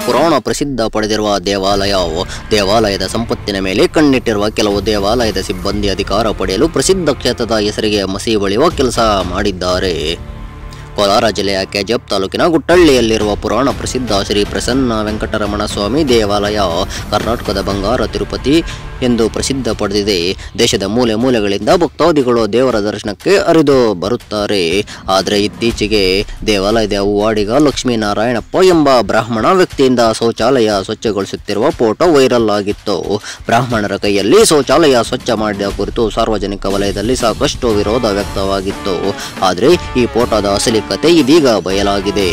ಪುರಾಣ ಪ್ರಸಿದ್ಧ ಪಡೆದಿರುವ ದೇವಾಲಯವು ದೇವಾಲಯದ ಸಂಪತ್ತಿನ ಮೇಲೆ ಕಣ್ಣಿಟ್ಟಿರುವ ಕೆಲವು ದೇವಾಲಯದ ಸಿಬ್ಬಂದಿ ಅಧಿಕಾರ ಪಡೆಯಲು ಪ್ರಸಿದ್ಧ ಕ್ಷೇತ್ರದ ಹೆಸರಿಗೆ ಮಸಿ ಬಳಿಯುವ ಕೆಲಸ ಮಾಡಿದ್ದಾರೆ ಕೋಲಾರ ಜಿಲ್ಲೆಯ ಕೆಜಪ್ ತಾಲೂಕಿನ ಗುಟ್ಟಳ್ಳಿಯಲ್ಲಿರುವ ಪುರಾಣ ಪ್ರಸಿದ್ಧ ಶ್ರೀ ಪ್ರಸನ್ನ ವೆಂಕಟರಮಣ ಸ್ವಾಮಿ ದೇವಾಲಯ ಕರ್ನಾಟಕದ ಬಂಗಾರ ತಿರುಪತಿ ಎಂದು ಪ್ರಸಿದ್ಧ ಪಡೆದಿದೆ ದೇಶದ ಮೂಲೆ ಮೂಲೆಗಳಿಂದ ಭಕ್ತಾದಿಗಳು ದೇವರ ದರ್ಶನಕ್ಕೆ ಹರಿದು ಬರುತ್ತಾರೆ ಆದರೆ ಇತ್ತೀಚೆಗೆ ದೇವಾಲಯದ ಹೂವಾಡಿಗ ಲಕ್ಷ್ಮೀನಾರಾಯಣಪ್ಪ ಎಂಬ ಬ್ರಾಹ್ಮಣ ವ್ಯಕ್ತಿಯಿಂದ ಶೌಚಾಲಯ ಸ್ವಚ್ಛಗೊಳಿಸುತ್ತಿರುವ ಫೋಟೋ ವೈರಲ್ ಆಗಿತ್ತು ಬ್ರಾಹ್ಮಣರ ಕೈಯಲ್ಲಿ ಶೌಚಾಲಯ ಸ್ವಚ್ಛ ಮಾಡಿದ ಕುರಿತು ಸಾರ್ವಜನಿಕ ವಲಯದಲ್ಲಿ ಸಾಕಷ್ಟು ವಿರೋಧ ವ್ಯಕ್ತವಾಗಿತ್ತು ಆದರೆ ಈ ಫೋಟೋದ ಅಸಲಿ ಕತೆ ಇದೀಗ ಬಯಲಾಗಿದೆ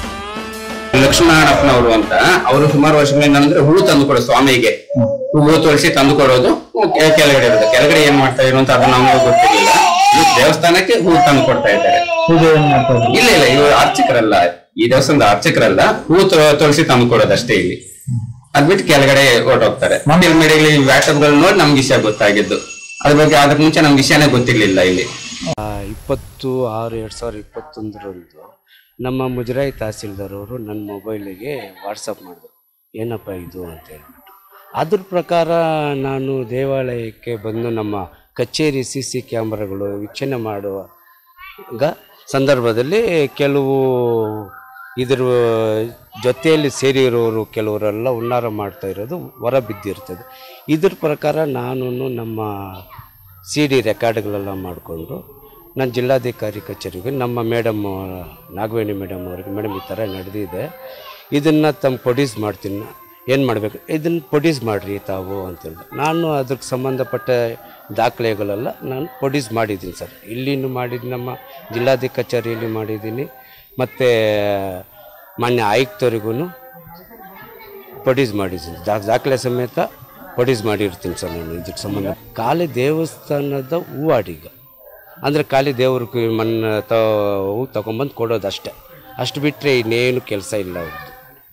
ಲಕ್ಷ್ಮಣಪ್ಪನವರು ಅಂತ ಅವರು ಸುಮಾರು ವರ್ಷಗಳಿಂದ ಅಂದ್ರೆ ಹೂವು ತಂದು ಕೊಡೋದು ಸ್ವಾಮಿಗೆ ಹೂವು ತುಳಸಿ ತಂದು ಕೊಡೋದು ಕೆ- ಕೆಳಗಡೆ ಇರೋದು ಕೆಳಗಡೆ ಏನ್ ಮಾಡ್ತಾ ಇದ್ರು ಅಂತ ಅದು ನಮಗೂ ಗೊತ್ತಿರಲಿಲ್ಲ ಇವ್ರು ದೇವಸ್ಥಾನಕ್ಕೆ ಹೂವು ತಂದು ಕೊಡ್ತಾ ಇದ್ದಾರೆ ಪೂಜೆ ಏನ್ ಮಾಡ್ತಾ ಇದ್ರು ಇಲ್ಲ ಇಲ್ಲ ಇವರು ಅರ್ಚಕರಲ್ಲ ಈ ದೇವಸ್ಥಾನದ ಅರ್ಚಕರಲ್ಲ ಹೂವು ತು- ತುಳಸಿ ತಂದು ಕೊಡೋದು ಅಷ್ಟೇ ಇಲ್ಲಿ ಅದ್ಬಿಟ್ಟು ಕೆಳಗಡೆ ಹೊರಟೋಗ್ತಾರೆ ಮೊಬೈಲ್ ಮೀಡಿಯಾಗಳು ಈ ವ್ಯಾಟ್ಸಪ್ಗಳು ನೋಡಿ ನಮ್ಗೆ ವಿಷಯ ಗೊತ್ತಾಗಿದ್ದು ಅದ್ರ ಬಗ್ಗೆ ಅದಕ್ಕೆ ಮುಂಚೆ ನಮ್ಗೆ ವಿಷಯನೇ ಗೊತ್ತಿರ್ಲಿಲ್ಲ ಇಲ್ಲಿ ಆ, ಇಪ್ಪತ್ತು ಆರು ಎರಡು ಸಾವಿರದ ಇಪ್ಪತ್ತೊಂದರಂದು ನಮ್ಮ ಮುಜರಾಯಿ ತಹಸೀಲ್ದಾರ್ ಅವರು ನನ್ನ ಮೊಬೈಲಿಗೆ ವಾಟ್ಸಪ್ ಮಾಡಿದ್ರು ಏನಪ್ಪ ಇದು ಅಂತ ಹೇಳ್ಬಿಟ್ಟು ಅದ್ರ ಪ್ರಕಾರ ನಾನು ದೇವಾಲಯಕ್ಕೆ ಬಂದು ನಮ್ಮ ಕಚೇರಿ ಸಿ ಸಿ ಕ್ಯಾಮ್ರಾಗಳು ವೀಕ್ಷಣೆ ಮಾಡುವಾಗ ಸಂದರ್ಭದಲ್ಲಿ ಕೆಲವು ಇದ್ರ ಜೊತೆಯಲ್ಲಿ ಸೇರಿರೋರು ಕೆಲವರೆಲ್ಲ ಹುನ್ನಾರ ಮಾಡ್ತಾ ಇರೋದು ಹೊರ ಬಿದ್ದಿರ್ತದೆ ಇದ್ರ ಪ್ರಕಾರ ನಾನು ನಮ್ಮ ಸಿ ಡಿ ರೆಕಾರ್ಡ್ಗಳೆಲ್ಲ ಮಾಡಿಕೊಂಡು ನಾನು ಜಿಲ್ಲಾಧಿಕಾರಿ ಕಚೇರಿಗೆ ನಮ್ಮ ಮೇಡಮ್ ನಾಗವೇಣಿ ಮೇಡಮ್ ಅವ್ರಿಗೆ ಮೇಡಮ್ ಈ ಥರ ನಡೆದಿದೆ ಇದನ್ನು ತಮ್ಮ ಪ್ರೊಡ್ಯೂಸ್ ಮಾಡ್ತೀನಿ ಏನು ಮಾಡಬೇಕು ಇದನ್ನು ಪ್ರೊಡ್ಯೂಸ್ ಮಾಡಿರಿ ತಾವು ಅಂತೇಳಿದೆ ನಾನು ಅದಕ್ಕೆ ಸಂಬಂಧಪಟ್ಟ ದಾಖಲೆಗಳೆಲ್ಲ ನಾನು ಪ್ರೊಡ್ಯೂಸ್ ಮಾಡಿದ್ದೀನಿ ಸರ್ ಇಲ್ಲಿನೂ ಮಾಡಿದ್ದೀನಿ ನಮ್ಮ ಜಿಲ್ಲಾಧಿಕಾರಿ ಕಚೇರಿಯಲ್ಲಿ ಮಾಡಿದ್ದೀನಿ ಮತ್ತು ಮಾನ್ಯ ಆಯುಕ್ತರಿಗೂ ಪ್ರೊಡ್ಯೂಸ್ ಮಾಡಿದ್ದೀನಿ ದಾ ದಾಖಲೆ ಸಮೇತ ಪ್ರೊಡ್ಯೂಸ್ ಮಾಡಿರ್ತೀನಿ ಸರ್ ನಾನು ಇದಕ್ಕೆ ಸಂಬಂಧ ಖಾಲಿ ದೇವಸ್ಥಾನದ ಹೂವಾಡಿಗ ಅಂದರೆ ಖಾಲಿ ದೇವ್ರಿಗೆ ಮಣ್ಣು ತ ಹೂ ತೊಗೊಂಬಂದು ಕೊಡೋದು ಅಷ್ಟೇ ಅಷ್ಟು ಬಿಟ್ಟರೆ ಇನ್ನೇನು ಕೆಲಸ ಇಲ್ಲ ಅವ್ರದ್ದು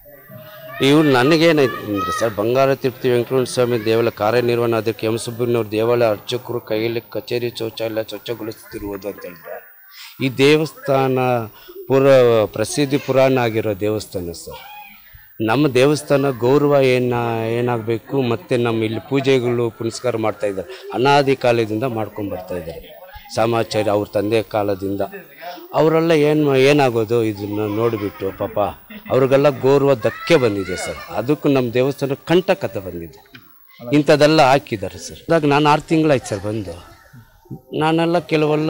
ಇವ್ರು ನನಗೇನೈತೆ ಅಂದರೆ ಸರ್ ಬಂಗಾರ ತಿರುಪತಿ ವೆಂಕಟರಮಣ ಸ್ವಾಮಿ ದೇವಾಲಯ ಕಾರ್ಯನಿರ್ವಹಣಾಧಿಕಾರಿ ಎಂ ಸುಬ್ಬಣ್ಣವ್ರ ದೇವಾಲಯ ಅರ್ಚಕರು ಕೈಯಲ್ಲಿ ಕಚೇರಿ ಶೌಚಾಲಯ ಸ್ವಚ್ಛಗೊಳಿಸುತ್ತಿರುವುದು ಅಂತ ಹೇಳಿದ್ರೆ ಈ ದೇವಸ್ಥಾನ ಪುರ ಪ್ರಸಿದ್ಧಿ ಪುರಾಣ ಆಗಿರೋ ದೇವಸ್ಥಾನ ಸರ್ ನಮ್ಮ ದೇವಸ್ಥಾನ ಗೌರವ ಏನ ಏನಾಗಬೇಕು ಮತ್ತು ನಮ್ಮ ಇಲ್ಲಿ ಪೂಜೆಗಳು ಪುನಸ್ಕಾರ ಮಾಡ್ತಾ ಇದ್ದಾರೆ ಅನಾದಿ ಕಾಲದಿಂದ ಮಾಡ್ಕೊಂಡು ಬರ್ತಾ ಇದ್ದಾರೆ ಸಾಮಾಚಾರ್ಯ ಅವ್ರ ತಂದೆ ಕಾಲದಿಂದ ಅವರೆಲ್ಲ ಏನು ಏನಾಗೋದು ಇದನ್ನು ನೋಡಿಬಿಟ್ಟು ಪಾಪ ಅವ್ರಿಗೆಲ್ಲ ಗೌರವ ಧಕ್ಕೆ ಬಂದಿದೆ ಸರ್ ಅದಕ್ಕೂ ನಮ್ಮ ದೇವಸ್ಥಾನ ಕಂಟಕತೆ ಬಂದಿದೆ ಇಂಥದ್ದೆಲ್ಲ ಹಾಕಿದ್ದಾರೆ ಸರ್ ಅದಾಗ ನಾನು ಆರು ತಿಂಗಳಾಯ್ತು ಸರ್ ಬಂದು ನಾನೆಲ್ಲ ಕೆಲವೆಲ್ಲ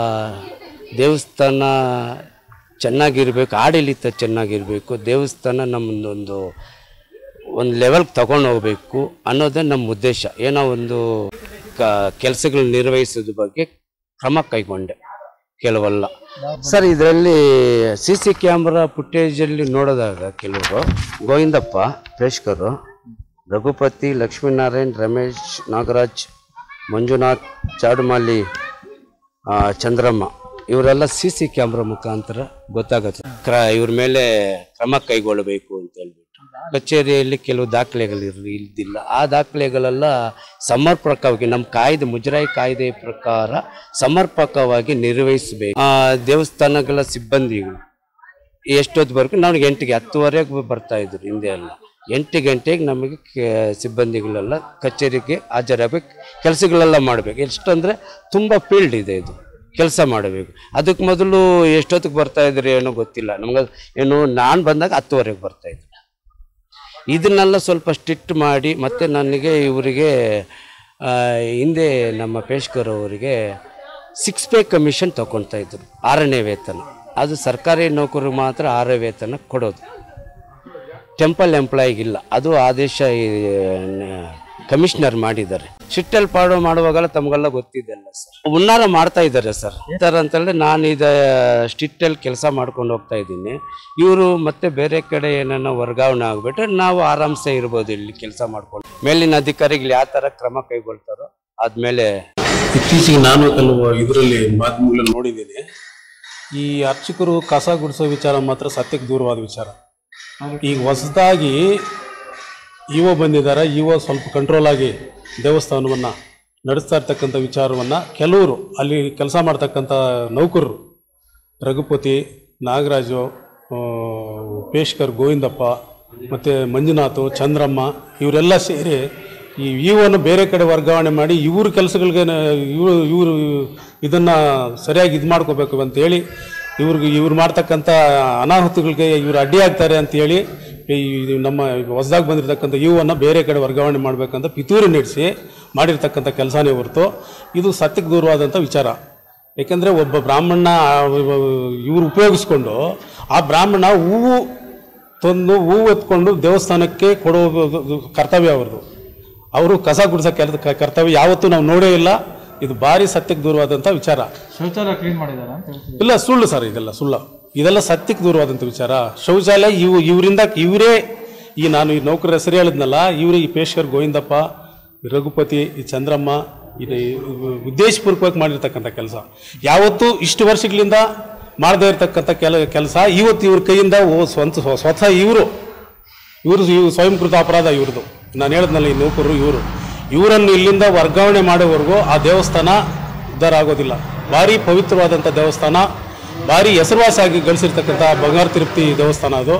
ದೇವಸ್ಥಾನ ಚೆನ್ನಾಗಿರ್ಬೇಕು ಆಡಳಿತ ಚೆನ್ನಾಗಿರಬೇಕು ದೇವಸ್ಥಾನ ನಮ್ಮದೊಂದು ಒಂದು ಲೆವೆಲ್ಗೆ ತಗೊಂಡು ಹೋಗ್ಬೇಕು ಅನ್ನೋದೇ ನಮ್ಮ ಉದ್ದೇಶ ಏನೋ ಒಂದು ಕ ಕೆಲಸಗಳು ನಿರ್ವಹಿಸೋದ್ರ ಬಗ್ಗೆ ಕ್ರಮ ಕೈಗೊಂಡೆ ಕೆಲವೆಲ್ಲ ಸರ್ ಇದರಲ್ಲಿ ಸಿ ಸಿ ಕ್ಯಾಮ್ರಾ ಫುಟೇಜಲ್ಲಿ ನೋಡಿದಾಗ ಕೆಲವರು ಗೋವಿಂದಪ್ಪ ಪ್ರೇಷ್ಕರು ರಘುಪತಿ ಲಕ್ಷ್ಮೀನಾರಾಯಣ್ ರಮೇಶ್ ನಾಗರಾಜ್ ಮಂಜುನಾಥ್ ಚಾಡುಮಾಲಿ ಆ, ಚಂದ್ರಮ್ಮ ಇವರೆಲ್ಲ ಸಿ ಸಿ ಕ್ಯಾಮ್ರಾ ಮುಖಾಂತರ ಗೊತ್ತಾಗುತ್ತೆ ಕ್ರ ಇವ್ರ ಮೇಲೆ ಕ್ರಮ ಕೈಗೊಳ್ಳಬೇಕು ಅಂತ ಹೇಳ್ಬಿಟ್ಟು ಕಚೇರಿಯಲ್ಲಿ ಕೆಲವು ದಾಖಲೆಗಳು ಇರ್ ಇಲ್ದಿಲ್ಲ ಆ ದಾಖಲೆಗಳೆಲ್ಲ ಸಮರ್ಪಕವಾಗಿ ನಮ್ಮ ಕಾಯ್ದೆ ಮುಜರಾಯಿ ಕಾಯ್ದೆ ಪ್ರಕಾರ ಸಮರ್ಪಕವಾಗಿ ನಿರ್ವಹಿಸಬೇಕು ಆ, ದೇವಸ್ಥಾನಗಳ ಸಿಬ್ಬಂದಿಗಳು ಎಷ್ಟೊತ್ತುವರೆಗೂ ನನಗೆ ಎಂಟಿಗೆ ಹತ್ತುವರೆಗೆ ಬರ್ತಾ ಇದ್ರು ಹಿಂದೆ ಎಲ್ಲ ಎಂಟು ಗಂಟೆಗೆ ನಮಗೆ ಕೆ- ಸಿಬ್ಬಂದಿಗಳೆಲ್ಲ ಕಚೇರಿಗೆ ಹಾಜರಾಗಬೇಕು ಕೆಲಸಗಳೆಲ್ಲ ಮಾಡಬೇಕು ಎಷ್ಟಂದರೆ ತುಂಬ ಫೀಲ್ಡ್ ಇದೆ ಇದು ಕೆಲಸ ಮಾಡಬೇಕು ಅದಕ್ಕೆ ಮೊದಲು ಎಷ್ಟೊತ್ತಿಗೆ ಬರ್ತಾ ಇದ್ರಿ ಏನೋ ಗೊತ್ತಿಲ್ಲ ನಮ್ಗೆ ಏನು ನಾನು ಬಂದಾಗ ಹತ್ತುವರೆಗೆ ಬರ್ತಾ ಇದ್ರು ಇದನ್ನೆಲ್ಲ ಸ್ವಲ್ಪ ಸ್ಟ್ರಿಕ್ಟ್ ಮಾಡಿ ಮತ್ತು ನನಗೆ ಇವರಿಗೆ ಆ, ಹಿಂದೆ ನಮ್ಮ ಪೇಶ್ಕರ್ ಅವರಿಗೆ ಸಿಕ್ಸ್ ಪೇ ಕಮಿಷನ್ ತಗೊಳ್ತಾ ಇದ್ರು ಆರನೇ ವೇತನ ಅದು ಸರ್ಕಾರಿ ನೌಕರಿಗೆ ಮಾತ್ರ ಆರನೇ ವೇತನ ಕೊಡೋದು ಟೆಂಪಲ್ ಎಂಪ್ಲಾಯಿಗಿಲ್ಲ ಅದು ಆದೇಶ ಈ, ನ- ಕಮಿಷನರ್ ಮಾಡಿದ್ದಾರೆ ಶಿಟ್ಟಲ್ ಪಾಡು ಮಾಡುವಾಗೆಲ್ಲ ತಮಗೆಲ್ಲ ಗೊತ್ತಿದ್ದೆಲ್ಲ ಸರ್ ಹುನ್ನಾರ ಮಾಡ್ತಾ ಇದ್ದಾರೆ ಸರ್ ಸರ್ ಅಂತಂದ್ರೆ ನಾನು ಇದ ಸ್ಟಿಟ್ಟಲ್ಲಿ ಕೆಲಸ ಮಾಡ್ಕೊಂಡು ಹೋಗ್ತಾ ಇದ್ದೀನಿ ಇವರು ಮತ್ತೆ ಬೇರೆ ಕಡೆ ಏನನ್ನ ವರ್ಗಾವಣೆ ಆಗ್ಬಿಟ್ರೆ ನಾವು ಆರಾಮ್ಸೆ ಇರ್ಬೋದು ಇಲ್ಲಿ ಕೆಲಸ ಮಾಡ್ಕೊಂಡು ಮೇಲಿನ ಅಧಿಕಾರಿಗಳು ಯಾವ ಥರ ಕ್ರಮ ಕೈಗೊಳ್ತಾರೋ ಆದ್ಮೇಲೆ ಇತ್ತೀಚೆಗೆ ನಾನು ಕೆಲವು ಇದರಲ್ಲಿ ಮಾಧ್ಯಮಗಳಲ್ಲಿ ನೋಡಿದ್ದೀನಿ ಈ ಅರ್ಚಕರು ಕಸ ಗುಡಿಸೋ ವಿಚಾರ ಮಾತ್ರ ಸತ್ಯಕ್ಕೆ ದೂರವಾದ ವಿಚಾರ ಈಗ ಹೊಸದಾಗಿ ಇ ಒ ಬಂದಿದ್ದಾರೆ ಇ ಒ ಸ್ವಲ್ಪ ಕಂಟ್ರೋಲ್ ಆಗಿ ದೇವಸ್ಥಾನವನ್ನು ನಡೆಸ್ತಾ ಇರ್ತಕ್ಕಂಥ ವಿಚಾರವನ್ನು ಕೆಲವರು ಅಲ್ಲಿ ಕೆಲಸ ಮಾಡ್ತಕ್ಕಂಥ ನೌಕರರು ರಘುಪತಿ ನಾಗರಾಜು ಆ, ಪೇಶ್ಕರ್ ಗೋವಿಂದಪ್ಪ ಮತ್ತು ಮಂಜುನಾಥ್ ಚಂದ್ರಮ್ಮ ಇವರೆಲ್ಲ ಸೇರಿ ಈ ಇವನ್ನು ಬೇರೆ ಕಡೆ ವರ್ಗಾವಣೆ ಮಾಡಿ ಇವ್ರ ಕೆಲಸಗಳಿಗೆ ಇವರು ಇವರು ಇದನ್ನು ಸರಿಯಾಗಿ ಇದು ಮಾಡ್ಕೋಬೇಕು ಅಂತೇಳಿ ಇವ್ರಿಗೆ ಇವ್ರು ಮಾಡ್ತಕ್ಕಂಥ ಅನಾಹುತಗಳಿಗೆ ಇವರು ಅಡ್ಡಿ ಆಗ್ತಾರೆ ಅಂತೇಳಿ ಈ ಇದು ನಮ್ಮ ಹೊಸದಾಗಿ ಬಂದಿರತಕ್ಕಂಥ ಇವನ್ನು ಬೇರೆ ಕಡೆ ವರ್ಗಾವಣೆ ಮಾಡಬೇಕಂತ ಪಿತೂರಿ ನಡೆಸಿ ಮಾಡಿರ್ತಕ್ಕಂಥ ಕೆಲಸನೇ ಹೊರತು ಇದು ಸತ್ಯಕ್ಕೆ ದೂರವಾದಂಥ ವಿಚಾರ ಏಕೆಂದರೆ ಒಬ್ಬ ಬ್ರಾಹ್ಮಣ ಇವ್ರು ಉಪಯೋಗಿಸ್ಕೊಂಡು ಆ ಬ್ರಾಹ್ಮಣ ಹೂವು ತಂದು ಹೂವು ಎತ್ಕೊಂಡು ದೇವಸ್ಥಾನಕ್ಕೆ ಕೊಡೋ ಕರ್ತವ್ಯ ಅವ್ರದ್ದು ಅವರು ಕಸ ಗುಡಿಸೋ ಕೆಲಸ ಕರ್ತವ್ಯ ಯಾವತ್ತೂ ನಾವು ನೋಡೇ ಇಲ್ಲ ಇದು ಭಾರಿ ಸತ್ಯಕ್ಕೆ ದೂರವಾದಂಥ ವಿಚಾರ ಶೌಚಾಲಯ ಕ್ಲೀನ್ ಮಾಡಿದಾರ ಅಂತ ಹೇಳ್ತಿದ್ರು ಇಲ್ಲ ಸುಳ್ಳು ಸರ್ ಇದೆಲ್ಲ ಸುಳ್ಳು ಇದೆಲ್ಲ ಸತ್ಯಕ್ಕೆ ದೂರವಾದಂಥ ವಿಚಾರ ಶೌಚಾಲಯ ಇವು ಇವರಿಂದ ಇವರೇ ಈ ನಾನು ಈ ನೌಕರ ಹೆಸರು ಹೇಳಿದ್ನಲ್ಲ ಇವರೇ ಈ ಪೇಶ್ಕರ್ ಗೋವಿಂದಪ್ಪ ಈ ರಘುಪತಿ ಈ ಚಂದ್ರಮ್ಮ ಇದು ಉದ್ದೇಶಪೂರ್ವಕವಾಗಿ ಮಾಡಿರ್ತಕ್ಕಂಥ ಕೆಲಸ ಯಾವತ್ತೂ ಇಷ್ಟು ವರ್ಷಗಳಿಂದ ಮಾಡದೇ ಇರತಕ್ಕಂಥ ಕೆಲ ಕೆಲಸ ಇವತ್ತು ಇವ್ರ ಕೈಯಿಂದ ಓ ಸ್ವಂತ ಸ್ವ- ಸ್ವತಃ ಇವರು ಇವರು ಇವು ಸ್ವಯಂಕೃತ ಅಪರಾಧ ಇವ್ರದ್ದು ನಾನು ಹೇಳಿದ್ನಲ್ಲ ಈ ನೌಕರರು ಇವರು ಇವರನ್ನು ಇಲ್ಲಿಂದ ವರ್ಗಾವಣೆ ಮಾಡೋವರೆಗೂ ಆ ದೇವಸ್ಥಾನ ಉದ್ಧಾರ ಆಗೋದಿಲ್ಲ ಭಾರಿ ಪವಿತ್ರವಾದಂಥ ದೇವಸ್ಥಾನ ಭಾರಿ ಹೆಸರುವಾಸಾಗಿ ಗಳಿಸಿರ್ತಕ್ಕಂಥ ಬಂಗಾರ ತಿರುಪ್ತಿ ದೇವಸ್ಥಾನ ಅದು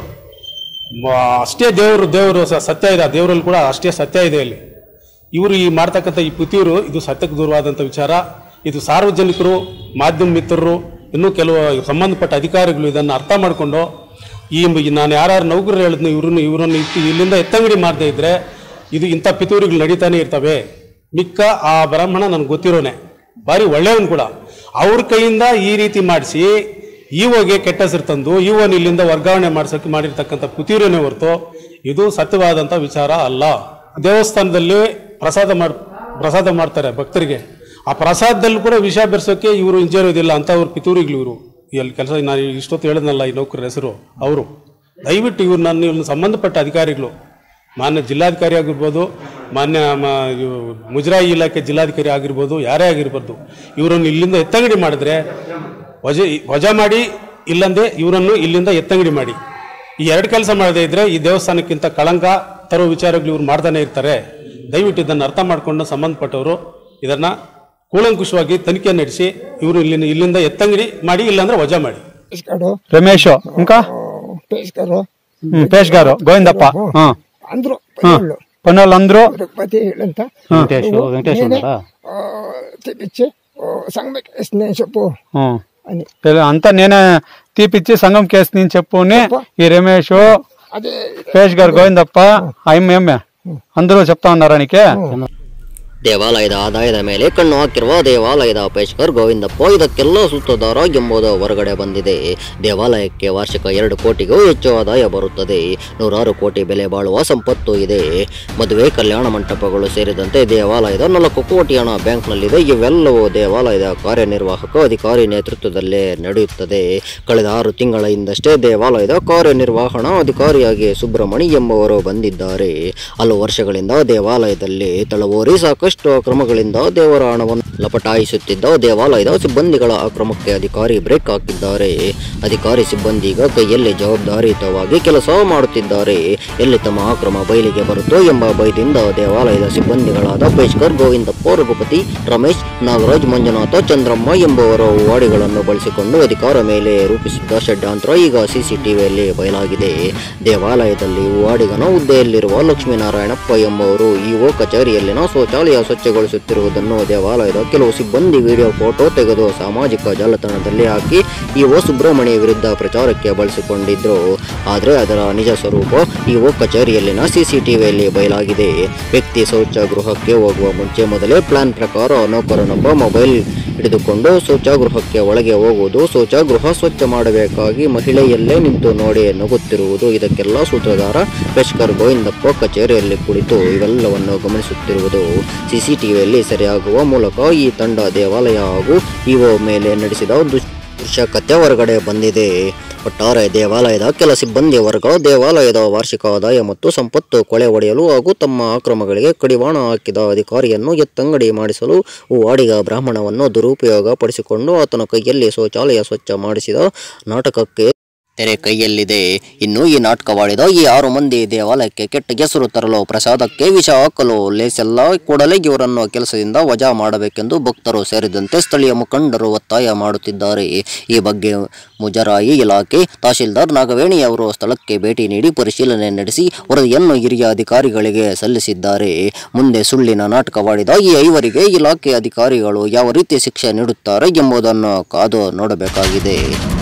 ಮ- ಅಷ್ಟೇ ದೇವರು ದೇವರು ಸ- ಸತ್ಯ ಇದೆ ಆ ದೇವರಲ್ಲಿ ಕೂಡ ಅಷ್ಟೇ ಸತ್ಯ ಇದೆ ಅಲ್ಲಿ ಇವರು ಈ ಮಾಡ್ತಕ್ಕಂಥ ಈ ಪುತಿಯವರು ಇದು ಸತ್ಯಕ್ಕೆ ದೂರವಾದಂಥ ವಿಚಾರ ಇದು ಸಾರ್ವಜನಿಕರು ಮಾಧ್ಯಮ ಮಿತ್ರರು ಇನ್ನೂ ಕೆಲವು ಸಂಬಂಧಪಟ್ಟ ಅಧಿಕಾರಿಗಳು ಇದನ್ನು ಅರ್ಥ ಮಾಡಿಕೊಂಡು ಈ ಈ ನಾನು ಯಾರ್ಯಾರು ನೌಕರರು ಹೇಳಿದ್ನು ಇವ್ರನ್ನ ಇವರನ್ನು ಇಟ್ಟು ಇಲ್ಲಿಂದ ಎತ್ತಂಗಡಿ ಮಾಡದೇ ಇದ್ರೆ ಇದು ಇಂಥ ಪಿತೂರಿಗಳು ನಡೀತಾನೆ ಇರ್ತವೆ ಮಿಕ್ಕ ಆ ಬ್ರಾಹ್ಮಣ ನನಗೆ ಗೊತ್ತಿರೋನೆ ಭಾರಿ ಒಳ್ಳೆಯವನು ಕೂಡ ಅವ್ರ ಕೈಯಿಂದ ಈ ರೀತಿ ಮಾಡಿಸಿ ಈವೋಗೆ ಕೆಟ್ಟ ಹೆಸರು ತಂದು ಈವೋನ್ ಇಲ್ಲಿಂದ ವರ್ಗಾವಣೆ ಮಾಡ್ಸೋಕೆ ಮಾಡಿರ್ತಕ್ಕಂಥ ಪುತೀರನೇ ಹೊರತು ಇದು ಸತ್ಯವಾದಂಥ ವಿಚಾರ ಅಲ್ಲ ದೇವಸ್ಥಾನದಲ್ಲಿ ಪ್ರಸಾದ ಮಾಡ್ ಪ್ರಸಾದ ಮಾಡ್ತಾರೆ ಭಕ್ತರಿಗೆ ಆ ಪ್ರಸಾದದಲ್ಲಿ ಕೂಡ ವಿಷ ಬೆರೆಸೋಕೆ ಇವರು ಹಿಂಜರಿಯೋದಿಲ್ಲ ಅಂತ ಅವ್ರ ಪಿತೂರಿಗಳು ಇವರು ಇಲ್ಲಿ ಕೆಲಸ ನಾನು ಇಷ್ಟೊತ್ತು ಹೇಳಿದ್ನಲ್ಲ ಈ ನೌಕರರ ಹೆಸರು ಅವರು ದಯವಿಟ್ಟು ಇವ್ರು ನನ್ನ ಇವ್ರನ್ನ ಸಂಬಂಧಪಟ್ಟ ಅಧಿಕಾರಿಗಳು ಮಾನ್ಯ ಜಿಲ್ಲಾಧಿಕಾರಿ ಆಗಿರ್ಬೋದು ಮಾನ್ಯ ಮ- ಇವು ಮುಜರಾಯಿ ಇಲಾಖೆ ಜಿಲ್ಲಾಧಿಕಾರಿ ಆಗಿರ್ಬೋದು ಯಾರೇ ಆಗಿರ್ಬೋದು ಇವರನ್ನು ಇಲ್ಲಿಂದ ಎತ್ತಂಗಡಿ ಮಾಡಿದ್ರೆ ವಜ ವಜಾ ಮಾಡಿ ಇಲ್ಲಂದೆ ಇವರನ್ನು ಇಲ್ಲಿಂದ ಎತ್ತಂಗಡಿ ಮಾಡಿ ಈ ಎರಡು ಕೆಲಸ ಮಾಡದೇ ಇದ್ರೆ ಈ ದೇವಸ್ಥಾನಕ್ಕಿಂತ ಕಳಂಕ ತರೋ ವಿಚಾರಗಳು ಇವ್ರು ಮಾಡ್ತಾನೆ ಇರ್ತಾರೆ ದಯವಿಟ್ಟು ಇದನ್ನು ಅರ್ಥ ಮಾಡಿಕೊಂಡು ಸಂಬಂಧಪಟ್ಟವರು ಇದನ್ನ ಕೂಲಂಕುಷವಾಗಿ ತನಿಖೆ ನಡೆಸಿ ಇವರು ಇಲ್ಲಿಂದ ಇಲ್ಲಿಂದ ಎತ್ತಂಗಡಿ ಮಾಡಿ ಇಲ್ಲಾಂದ್ರೆ ವಜಾ ಮಾಡಿ పేస్కాడు రమేష్ ఇంకా పేస్కారు ఉమ్, పేష్ గారు గోవిందప్ప ఆ, అందరూ ఆ. పనులు పన్నోళ్ళందరూ రఘుపతి వీళ్ళంతా వెంకటేష్, నువ్వు వెంకటేష్ నేనే, ఉన్నాడా? ఆ, తెప్పించి సంగmek నేను చెప్పు ఆ. అని ఇలా అంతా నేనే తీపిచ్చి సంఘం కేసు నేను చెప్పుని ఈ రమేష్ అదే పేష్ గారు గోవిందప్ప ఐఎంఏ అందరూ చెప్తా ఉన్నారా నీకే ದೇವಾಲಯದ ಆದಾಯದ ಮೇಲೆ ಕಣ್ಣು ಹಾಕಿರುವ ದೇವಾಲಯದ ಪೇಶ್ಕರ್ ಗೋವಿಂದಪ್ಪ ಇದಕ್ಕೆಲ್ಲ ಸೂತ್ರಧಾರ ಎಂಬುದು ಹೊರಗಡೆ ಬಂದಿದೆ ದೇವಾಲಯಕ್ಕೆ ವಾರ್ಷಿಕ ಎರಡು ಕೋಟಿಗೂ ಹೆಚ್ಚು ಆದಾಯ ಬರುತ್ತದೆ ನೂರಾರು ಕೋಟಿ ಬೆಲೆ ಬಾಳುವ ಸಂಪತ್ತು ಇದೆ ಮದುವೆ ಕಲ್ಯಾಣ ಮಂಟಪಗಳು ಸೇರಿದಂತೆ ದೇವಾಲಯದ ನಾಲ್ಕು ಕೋಟಿ ಹಣ ಬ್ಯಾಂಕ್ನಲ್ಲಿದೆ ಇವೆಲ್ಲವೂ ದೇವಾಲಯದ ಕಾರ್ಯನಿರ್ವಾಹಕ ಅಧಿಕಾರಿ ನೇತೃತ್ವದಲ್ಲೇ ನಡೆಯುತ್ತದೆ ಕಳೆದ ಆರು ತಿಂಗಳ ಹಿಂದಷ್ಟೇ ದೇವಾಲಯದ ಕಾರ್ಯನಿರ್ವಹಣಾ ಅಧಿಕಾರಿಯಾಗಿ ಸುಬ್ರಹ್ಮಣಿ ಎಂಬುವರು ಬಂದಿದ್ದಾರೆ ಹಲವು ವರ್ಷಗಳಿಂದ ದೇವಾಲಯದಲ್ಲಿ ತಳವೂರಿ ಸಾಕಷ್ಟು ಅಕ್ರಮಗಳಿಂದ ದೇವರ ಹಣವನ್ನು ಲಪಟಾಯಿಸುತ್ತಿದ್ದ ದೇವಾಲಯದ ಸಿಬ್ಬಂದಿಗಳ ಅಕ್ರಮಕ್ಕೆ ಅಧಿಕಾರಿ ಬ್ರೇಕ್ ಹಾಕಿದ್ದಾರೆ ಅಧಿಕಾರಿ ಸಿಬ್ಬಂದಿ ಈಗ ಕೈಯಲ್ಲಿ ಜವಾಬ್ದಾರಿಯುತವಾಗಿ ಕೆಲಸ ಮಾಡುತ್ತಿದ್ದಾರೆ ಎಲ್ಲಿ ತಮ್ಮ ಅಕ್ರಮ ಬಯಲಿಗೆ ಬರುತ್ತೋ ಎಂಬ ಭಯದಿಂದ ದೇವಾಲಯದ ಸಿಬ್ಬಂದಿಗಳಾದ ಪೇಶ್ಕರ್ ಗೋವಿಂದಪ್ಪ ರಘುಪತಿ ರಮೇಶ್ ನಾಗರಾಜ್ ಮಂಜುನಾಥ ಚಂದ್ರಮ್ಮ ಎಂಬುವರ ವಾಡಿಗಳನ್ನು ಬಳಸಿಕೊಂಡು ಅಧಿಕಾರ ಮೇಲೆ ರೂಪಿಸಿದ್ದ ಷಡ್ಯಂತ್ರ ಈಗ ಸಿಸಿಟಿವಿಯಲ್ಲಿ ಬಯಲಾಗಿದೆ ದೇವಾಲಯದಲ್ಲಿ ವಾಡಿಗನ ಹುದ್ದೆಯಲ್ಲಿರುವ ಲಕ್ಷ್ಮೀನಾರಾಯಣಪ್ಪ ಎಂಬುವರು ಇಒ ಕಚೇರಿಯಲ್ಲಿನ ಶೌಚಾಲಯ ಸ್ವಚ್ಛಗೊಳಿಸುತ್ತಿರುವುದನ್ನು ದೇವಾಲಯದ ಕೆಲವು ಸಿಬ್ಬಂದಿ ವಿಡಿಯೋ ಫೋಟೋ ತೆಗೆದು ಸಾಮಾಜಿಕ ಜಾಲತಾಣದಲ್ಲಿ ಹಾಕಿ ಇಒ ಸುಬ್ರಹ್ಮಣ್ಯ ವಿರುದ್ಧ ಪ್ರಚಾರಕ್ಕೆ ಬಳಸಿಕೊಂಡಿದ್ರು ಆದರೆ ಅದರ ನಿಜ ಸ್ವರೂಪ ಇಒ ಕಚೇರಿಯಲ್ಲಿನ ಸಿಸಿಟಿವಿಯಲ್ಲಿ ಬಯಲಾಗಿದೆ ವ್ಯಕ್ತಿ ಶೌಚಗೃಹಕ್ಕೆ ಹೋಗುವ ಮುಂಚೆ ಮೊದಲೇ ಪ್ಲಾನ್ ಪ್ರಕಾರ ನೌಕರನೊಬ್ಬ ಮೊಬೈಲ್ ಹಿಡಿದುಕೊಂಡು ಶೌಚಗೃಹಕ್ಕೆ ಒಳಗೆ ಹೋಗುವುದು ಶೌಚಗೃಹ ಸ್ವಚ್ಛ ಮಾಡಬೇಕಾಗಿ ಮಹಿಳೆಯಲ್ಲೇ ನಿಂತು ನೋಡಿ ನಗುತ್ತಿರುವುದು ಇದಕ್ಕೆಲ್ಲ ಸೂತ್ರಧಾರ ಪೆಶ್ಕರ್ ಗೋವಿಂದಪ್ಪ ಕಚೇರಿಯಲ್ಲಿ ಕುಳಿತು ಇವೆಲ್ಲವನ್ನು ಗಮನಿಸುತ್ತಿರುವುದು ಸಿಸಿಟಿವಿಯಲ್ಲಿ ಸೆರೆಯಾಗುವ ಮೂಲಕ ಈ ತಂಡ ದೇವಾಲಯ ಹಾಗೂ ಇಒ ಮೇಲೆ ನಡೆಸಿದ ದುಷ್ ದೃಶ್ಯ ಕಥೆ ಹೊರಗಡೆ ಬಂದಿದೆ ಒಟ್ಟಾರೆ ದೇವಾಲಯದ ಕೆಲ ಸಿಬ್ಬಂದಿ ವರ್ಗ ದೇವಾಲಯದ ವಾರ್ಷಿಕ ಆದಾಯ ಮತ್ತು ಸಂಪತ್ತು ಕೊಳೆ ಹೊಡೆಯಲು ಹಾಗೂ ತಮ್ಮ ಅಕ್ರಮಗಳಿಗೆ ಕಡಿವಾಣ ಹಾಕಿದ ಅಧಿಕಾರಿಯನ್ನು ಎತ್ತಂಗಡಿ ಮಾಡಿಸಲು ವಾಡಿಗ ಬ್ರಾಹ್ಮಣವನ್ನು ದುರುಪಯೋಗ ಪಡಿಸಿಕೊಂಡು ಆತನ ಕೈಯಲ್ಲಿ ಶೌಚಾಲಯ ಸ್ವಚ್ಛ ಮಾಡಿಸಿದ ನಾಟಕಕ್ಕೆ ತೆರೆ ಕೈಯಲ್ಲಿದೆ ಇನ್ನು ಈ ನಾಟಕವಾಡಿದ ಈ ಆರು ಮಂದಿ ದೇವಾಲಯಕ್ಕೆ ಕೆಟ್ಟ ಹೆಸರು ತರಲು ಪ್ರಸಾದಕ್ಕೆ ವಿಷ ಹಾಕಲು ಲೇಸೆಲ್ಲ ಕೂಡಲೇ ಇವರನ್ನು ಕೆಲಸದಿಂದ ವಜಾ ಮಾಡಬೇಕೆಂದು ಭಕ್ತರು ಸೇರಿದಂತೆ ಸ್ಥಳೀಯ ಮುಖಂಡರು ಒತ್ತಾಯ ಮಾಡುತ್ತಿದ್ದಾರೆ ಈ ಬಗ್ಗೆ ಮುಜರಾಯಿ ಇಲಾಖೆ ತಹಶೀಲ್ದಾರ್ ನಾಗವೇಣಿ ಅವರು ಸ್ಥಳಕ್ಕೆ ಭೇಟಿ ನೀಡಿ ಪರಿಶೀಲನೆ ನಡೆಸಿ ವರದಿಯನ್ನು ಹಿರಿಯ ಅಧಿಕಾರಿಗಳಿಗೆ ಸಲ್ಲಿಸಿದ್ದಾರೆ ಮುಂದೆ ಸುಳ್ಳಿನ ನಾಟಕವಾಡಿದ ಈ ಐವರಿಗೆ ಇಲಾಖೆ ಅಧಿಕಾರಿಗಳು ಯಾವ ರೀತಿ ಶಿಕ್ಷೆ ನೀಡುತ್ತಾರೆ ಎಂಬುದನ್ನು ಕಾದು ನೋಡಬೇಕಾಗಿದೆ